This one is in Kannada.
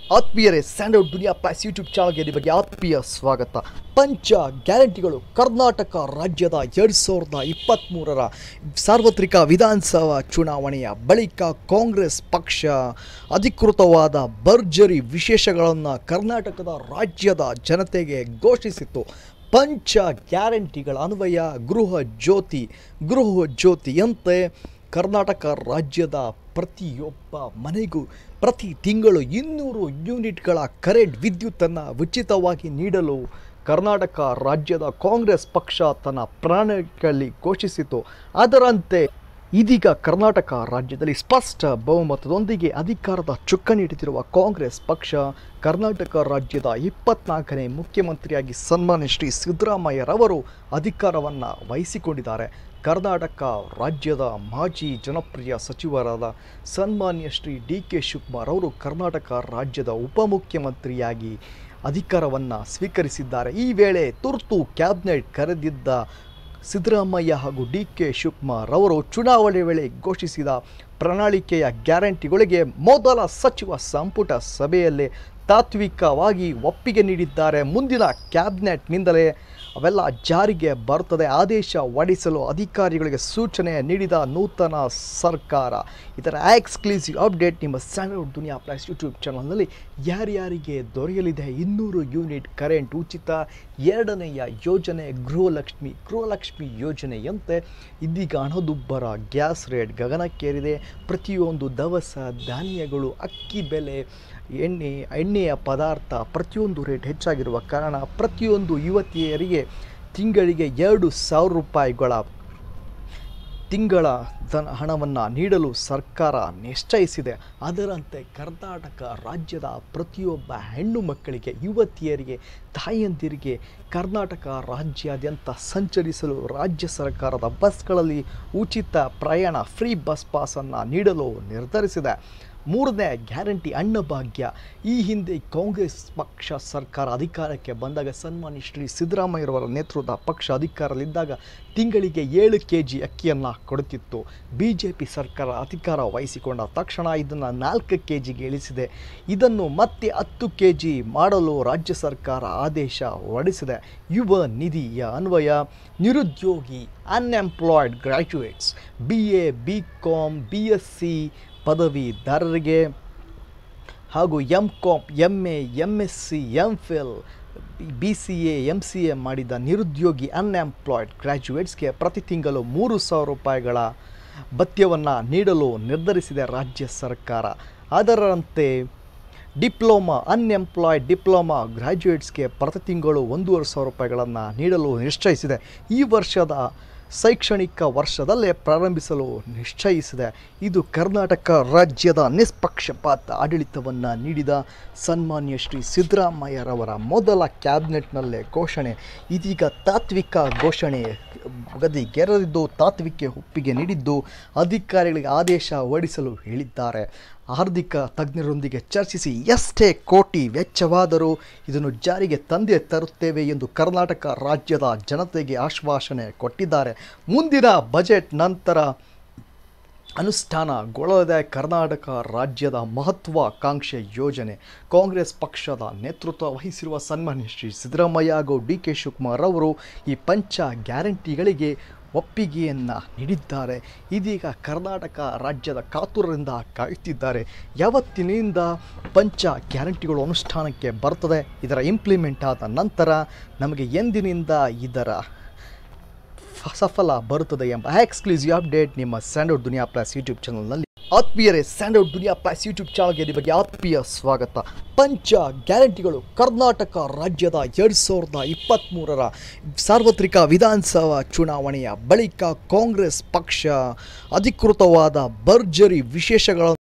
ಆತ್ಮೀಯರೇ ಸ್ಯಾಂಡೌಟ್ ದುನಿಯಾ ಪ್ಲಸ್ ಯೂಟ್ಯೂಬ್ ಚಾನಲ್ಗೆ ನಿಮಗೆ ಆತ್ಮೀಯ ಸ್ವಾಗತ ಪಂಚ ಗ್ಯಾರಂಟಿಗಳು ಕರ್ನಾಟಕ ರಾಜ್ಯದ ಎರಡು ಸಾವಿರದ ಇಪ್ಪತ್ತ್ಮೂರರ ಸಾರ್ವತ್ರಿಕ ವಿಧಾನಸಭಾ ಚುನಾವಣೆಯ ಬಳಿಕ ಕಾಂಗ್ರೆಸ್ ಪಕ್ಷ ಅಧಿಕೃತವಾದ ಭರ್ಜರಿ ವಿಶೇಷಗಳನ್ನು ಕರ್ನಾಟಕದ ರಾಜ್ಯದ ಜನತೆಗೆ ಘೋಷಿಸಿತ್ತು ಪಂಚ ಗ್ಯಾರಂಟಿಗಳ ಅನ್ವಯ ಗೃಹ ಜ್ಯೋತಿ ಗೃಹ ಜ್ಯೋತಿಯಂತೆ ಕರ್ನಾಟಕ ರಾಜ್ಯದ ಪ್ರತಿಯೊಬ್ಬ ಮನೆಗೂ ಪ್ರತಿ ತಿಂಗಳು ಇನ್ನೂರು ಯೂನಿಟ್ಗಳ ಕರೆಂಟ್ ವಿದ್ಯುತ್ತನ್ನು ಉಚಿತವಾಗಿ ನೀಡಲು ಕರ್ನಾಟಕ ರಾಜ್ಯದ ಕಾಂಗ್ರೆಸ್ ಪಕ್ಷ ತನ್ನ ಪ್ರಣಾಳಿಕೆಯಲ್ಲಿ ಘೋಷಿಸಿತು ಅದರಂತೆ ಇದೀಗ ಕರ್ನಾಟಕ ರಾಜ್ಯದಲ್ಲಿ ಸ್ಪಷ್ಟ ಬಹುಮತದೊಂದಿಗೆ ಅಧಿಕಾರದ ಚುಕ್ಕಾಣಿ ಹಿಡಿದಿರುವ ಕಾಂಗ್ರೆಸ್ ಪಕ್ಷ ಕರ್ನಾಟಕ ರಾಜ್ಯದ ಇಪ್ಪತ್ನಾಲ್ಕನೇ ಮುಖ್ಯಮಂತ್ರಿಯಾಗಿ ಸನ್ಮಾನ್ಯ ಶ್ರೀ ಸಿದ್ದರಾಮಯ್ಯರವರು ಅಧಿಕಾರವನ್ನು ವಹಿಸಿಕೊಂಡಿದ್ದಾರೆ ಕರ್ನಾಟಕ ರಾಜ್ಯದ ಮಾಜಿ ಜನಪ್ರಿಯ ಸಚಿವರಾದ ಸನ್ಮಾನ್ಯ ಶ್ರೀ ಡಿ ಕೆ ಶಿವಕುಮಾರ್ ಅವರು ಕರ್ನಾಟಕ ರಾಜ್ಯದ ಉಪಮುಖ್ಯಮಂತ್ರಿಯಾಗಿ ಅಧಿಕಾರವನ್ನು ಸ್ವೀಕರಿಸಿದ್ದಾರೆ ಈ ವೇಳೆ ತುರ್ತು ಕ್ಯಾಬಿನೆಟ್ ಕರೆದಿದ್ದ ಸಿದ್ದರಾಮಯ್ಯ ಹಾಗೂ ಡಿ ಕೆ ಶಿವಕುಮಾರ್ ಅವರು ಚುನಾವಣೆ ವೇಳೆ ಘೋಷಿಸಿದ ಪ್ರಣಾಳಿಕೆಯ ಗ್ಯಾರಂಟಿಗಳಿಗೆ ಮೊದಲ ಸಚಿವ ಸಂಪುಟ ಸಭೆಯಲ್ಲೇ ತಾತ್ವಿಕವಾಗಿ ಒಪ್ಪಿಗೆ ನೀಡಿದ್ದಾರೆ ಮುಂದಿನ ಕ್ಯಾಬಿನೆಟ್ನಿಂದಲೇ ಅವೆಲ್ಲ ಜಾರಿಗೆ ಬರುತ್ತದೆ ಆದೇಶ ಹೊರಡಿಸಲು ಅಧಿಕಾರಿಗಳಿಗೆ ಸೂಚನೆ ನೀಡಿದ ನೂತನ ಸರ್ಕಾರ ಇದರ ಎಕ್ಸ್ಕ್ಲೂಸಿವ್ ಅಪ್ಡೇಟ್ ನಿಮ್ಮ ಸ್ಟ್ಯಾಂಡರ್ಡ್ ದುನಿಯಾ ಪ್ಲಸ್ ಯೂಟ್ಯೂಬ್ ಚಾನಲ್ನಲ್ಲಿ ಯಾರ್ಯಾರಿಗೆ ದೊರೆಯಲಿದೆ ಇನ್ನೂರು ಯೂನಿಟ್ ಕರೆಂಟ್ ಉಚಿತ ಎರಡನೆಯ ಯೋಜನೆ ಗೃಹಲಕ್ಷ್ಮಿ ಗೃಹಲಕ್ಷ್ಮಿ ಯೋಜನೆಯಂತೆ ಇದೀಗ ಹಣದುಬ್ಬರ ಗ್ಯಾಸ್ ರೇಟ್ ಗಗನಕ್ಕೇರಿದೆ ಪ್ರತಿಯೊಂದು ದವಸ ಧಾನ್ಯಗಳು ಅಕ್ಕಿ ಬೆಲೆ ಎಣ್ಣೆ ಎಣ್ಣೆಯ ಪದಾರ್ಥ ಪ್ರತಿಯೊಂದು ರೇಟ್ ಹೆಚ್ಚಾಗಿರುವ ಕಾರಣ ಪ್ರತಿಯೊಂದು ಯುವತಿಯರಿಗೆ ತಿಂಗಳಿಗೆ ಎರಡು ಸಾವಿರ ರೂಪಾಯಿಗಳ ತಿಂಗಳ ಧನ ಹಣವನ್ನು ನೀಡಲು ಸರ್ಕಾರ ನಿಶ್ಚಯಿಸಿದೆ ಅದರಂತೆ ಕರ್ನಾಟಕ ರಾಜ್ಯದ ಪ್ರತಿಯೊಬ್ಬ ಹೆಣ್ಣು ಮಕ್ಕಳಿಗೆ ಯುವತಿಯರಿಗೆ ತಾಯಂದಿರಿಗೆ ಕರ್ನಾಟಕ ರಾಜ್ಯಾದ್ಯಂತ ಸಂಚರಿಸಲು ರಾಜ್ಯ ಸರ್ಕಾರದ ಬಸ್ಗಳಲ್ಲಿ ಉಚಿತ ಪ್ರಯಾಣ ಫ್ರೀ ಬಸ್ ಪಾಸನ್ನು ನೀಡಲು ನಿರ್ಧರಿಸಿದೆ ಮೂರನೇ ಗ್ಯಾರಂಟಿ ಅನ್ನಭಾಗ್ಯ ಈ ಹಿಂದೆ ಕಾಂಗ್ರೆಸ್ ಪಕ್ಷ ಸರ್ಕಾರ ಅಧಿಕಾರಕ್ಕೆ ಬಂದಾಗ ಸನ್ಮಾನ್ಯ ಶ್ರೀ ಸಿದ್ದರಾಮಯ್ಯರವರ ನೇತೃತ್ವದ ಪಕ್ಷ ಅಧಿಕಾರದಲ್ಲಿದ್ದಾಗ ತಿಂಗಳಿಗೆ ಏಳು ಕೆ ಜಿ ಅಕ್ಕಿಯನ್ನು ಕೊಡುತ್ತಿತ್ತು ಬಿ ಜೆ ಪಿ ಸರ್ಕಾರ ಅಧಿಕಾರ ವಹಿಸಿಕೊಂಡ ತಕ್ಷಣ ಇದನ್ನು ನಾಲ್ಕು ಕೆ ಜಿಗೆ ಇಳಿಸಿದೆ ಇದನ್ನು ಮತ್ತೆ ಹತ್ತು ಕೆ ಜಿ ಮಾಡಲು ರಾಜ್ಯ ಸರ್ಕಾರ ಆದೇಶ ಹೊರಡಿಸಿದೆ ಯುವ ನಿಧಿಯ ಅನ್ವಯ ನಿರುದ್ಯೋಗಿ unemployed graduates B A B Com B S C ಪದವೀಧರರಿಗೆ ಹಾಗೂ M Com M A M S C M Phil B C A M C A ಮಾಡಿದ ನಿರುದ್ಯೋಗಿ ಅನ್ಎಂಪ್ಲಾಯ್ಡ್ ಗ್ರ್ಯಾಜುಯೇಟ್ಸ್ಗೆ ಪ್ರತಿ ತಿಂಗಳು ಮೂರು ಸಾವಿರ ರೂಪಾಯಿಗಳ ಭತ್ಯವನ್ನು ನೀಡಲು ನಿರ್ಧರಿಸಿದೆ ರಾಜ್ಯ ಸರ್ಕಾರ ಅದರಂತೆ ಡಿಪ್ಲೊಮಾ ಅನ್ಎಂಪ್ಲಾಯ್ಡ್ ಡಿಪ್ಲೊಮಾ ಗ್ರ್ಯಾಜುಯೇಟ್ಸ್ಗೆ ಪ್ರತಿ ತಿಂಗಳು ಒಂದೂವರೆ ಸಾವಿರ ರೂಪಾಯಿಗಳನ್ನು ನೀಡಲು ನಿಶ್ಚಯಿಸಿದೆ ಈ ವರ್ಷದ ಶೈಕ್ಷಣಿಕ ವರ್ಷದಲ್ಲೇ ಪ್ರಾರಂಭಿಸಲು ನಿಶ್ಚಯಿಸಿದೆ ಇದು ಕರ್ನಾಟಕ ರಾಜ್ಯದ ನಿಷ್ಪಕ್ಷಪಾತ ಆಡಳಿತವನ್ನು ನೀಡಿದ ಸನ್ಮಾನ್ಯ ಶ್ರೀ ಸಿದ್ದರಾಮಯ್ಯರವರ ಮೊದಲ ಕ್ಯಾಬಿನೆಟ್ನಲ್ಲೇ ಘೋಷಣೆ ಇದೀಗ ತಾತ್ವಿಕ ಘೋಷಣೆ ಗದಿಗೆರೆದಿದ್ದು ತಾತ್ವಿಕ ಒಪ್ಪಿಗೆ ನೀಡಿದ್ದು ಅಧಿಕಾರಿಗಳಿಗೆ ಆದೇಶ ಹೊರಡಿಸಲು ಹೇಳಿದ್ದಾರೆ ಆರ್ಥಿಕ ತಜ್ಞರೊಂದಿಗೆ ಚರ್ಚಿಸಿ ಎಷ್ಟೇ ಕೋಟಿ ವೆಚ್ಚವಾದರೂ ಇದನ್ನು ಜಾರಿಗೆ ತಂದೆ ತರುತ್ತೇವೆ ಎಂದು ಕರ್ನಾಟಕ ರಾಜ್ಯದ ಜನತೆಗೆ ಆಶ್ವಾಸನೆ ಕೊಟ್ಟಿದ್ದಾರೆ ಮುಂದಿನ ಬಜೆಟ್ ನಂತರ ಅನುಷ್ಠಾನಗೊಳ್ಳದೆ ಕರ್ನಾಟಕ ರಾಜ್ಯದ ಮಹತ್ವಾಕಾಂಕ್ಷೆ ಯೋಜನೆ ಕಾಂಗ್ರೆಸ್ ಪಕ್ಷದ ನೇತೃತ್ವ ವಹಿಸಿರುವ ಸನ್ಮಾನ್ಯ ಶ್ರೀ ಸಿದ್ದರಾಮಯ್ಯ ಹಾಗೂ ಡಿ ಕೆ ಶಿವಕುಮಾರ್ ಅವರು ಈ ಪಂಚ ಗ್ಯಾರಂಟಿಗಳಿಗೆ ಒಪ್ಪಿಗೆಯನ್ನು ನೀಡಿದ್ದಾರೆ ಇದೀಗ ಕರ್ನಾಟಕ ರಾಜ್ಯದ ಕಾತುರರಿಂದ ಕಾಯುತ್ತಿದ್ದಾರೆ ಯಾವತ್ತಿನಿಂದ ಪಂಚ ಗ್ಯಾರಂಟಿಗಳು ಅನುಷ್ಠಾನಕ್ಕೆ ಬರ್ತದೆ ಇದರ ಇಂಪ್ಲಿಮೆಂಟ್ ಆದ ನಂತರ ನಮಗೆ ಎಂದಿನಿಂದ ಇದರ ಸಫಲ ಬರುತ್ತದೆ ಎಂಬ ಎಕ್ಸ್ಕ್ಲೂಸಿವ್ ಅಪ್ಡೇಟ್ ನಿಮ್ಮ ಸ್ಯಾಂಡೌಟ್ ದುನಿಯಾ ಪ್ಲಸ್ ಯೂಟ್ಯೂಬ್ ಚಾನಲ್ನಲ್ಲಿ ಆತ್ಮೀಯರೇ ಸ್ಯಾಂಡೌಟ್ ದುನಿಯಾ ಪ್ಲಸ್ ಯೂಟ್ಯೂಬ್ ಚಾನಲ್ಗೆ ನಿಮಗೆ ಆತ್ಮೀಯ ಸ್ವಾಗತ ಪಂಚ ಗ್ಯಾರಂಟಿಗಳು ಕರ್ನಾಟಕ ರಾಜ್ಯದ ಎರಡು ಸಾವಿರದ ಇಪ್ಪತ್ತ್ಮೂರರ ಸಾರ್ವತ್ರಿಕ ವಿಧಾನಸಭಾ ಚುನಾವಣೆಯ ಬಳಿಕ ಕಾಂಗ್ರೆಸ್ ಪಕ್ಷ ಅಧಿಕೃತವಾದ ಭರ್ಜರಿ ವಿಶೇಷಗಳನ್ನು